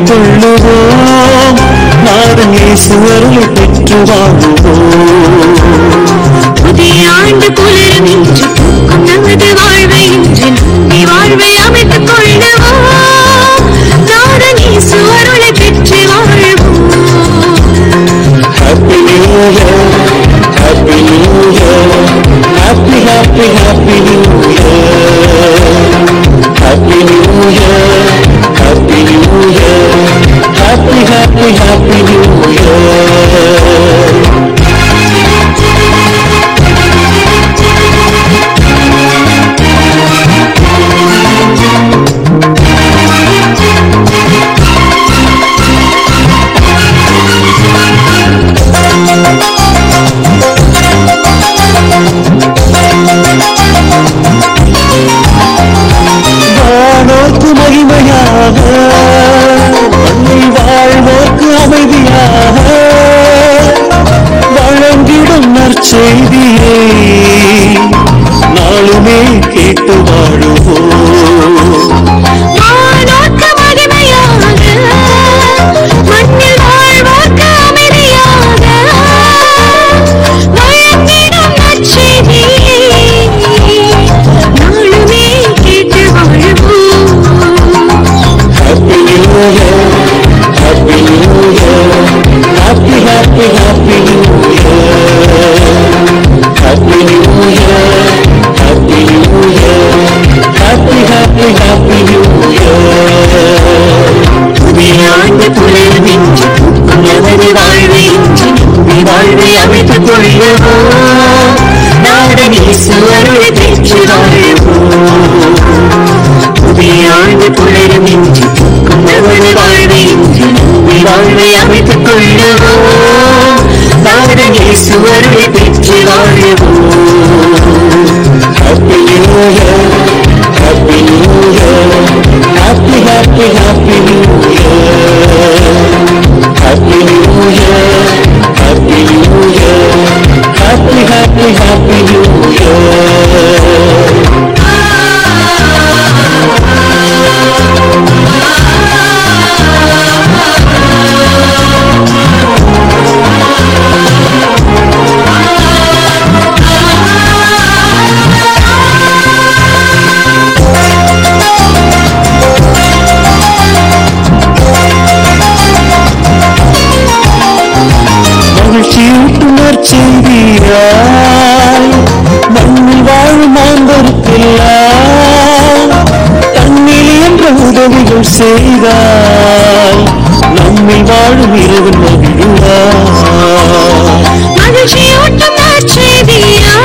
அமைத்துக் கொள்ளுவோம் நாதன் இயேசு அருளை பெற்று வாழுவோம் புதிய ஆண்டு புலரும் இன்று பூக்கும் நமது வாழ்வை இன்று நம்பி வாழ்வை அமைத்துக் கொள்ளுவோம் நாதன் இயேசு அருளை பெற்று வாழ்வோம் Happy New Year, Happy New Year, Happy Happy Happy New Year, Happy New Year, Happy New Year, Happy Happy Happy New Year. வானோர்க்கு மகிமையாக மண்ணில் வாழ்வோர்க்கு அமைதியாக வழங்கிடும் நற்செய்தியை நாளுமே கேட்டு வாழுவோம் வானோர்க்கு மகிமையாக மண்ணில் வாழ்வோர்க்கு அமைதியாக வழங்கிடும் நற்செய்தியை நாளுமே கேட்டு வாழ்வோம் Happy New Year, Happy New Year, Happy Happy Happy New Year, Happy New Year, Happy New Year, Happy Happy Happy New Year. புதிய ஆண்டு புலரும் இன்று பூக்கும் நமது வாழ்வை இன்று நம்பி வாழ்வை அமைத்துக் கொள்ளுவோம் நாடன் இயேசு அருளை பெற்று வாழ்வோம் புதிய ஆண்டு புலரும் இன்று பூக்கும் நமது வாழ்வை இன்று நம்பி வாழ்வை அமைத்துக் கொள்ளுவோம் நாடன் இயேசு அருளை பெற்று வாழ்வோம் Happy New Year, Happy New Year, Happy Happy Happy New Year, Happy New Year, Happy New Year, Happy Happy Happy New Year. மகிழ்ச்சியூட்டும் நற்செய்தியாய் மண்ணில் வாழும் மாந்தருக்கெல்லாம் தன்னில் என்ற உதவிகள் செய்தால் நம்மில் வாழும் இறைவன் மகிழ்வார் மகிழ்ச்சியூட்டும் நற்செய்தியாய்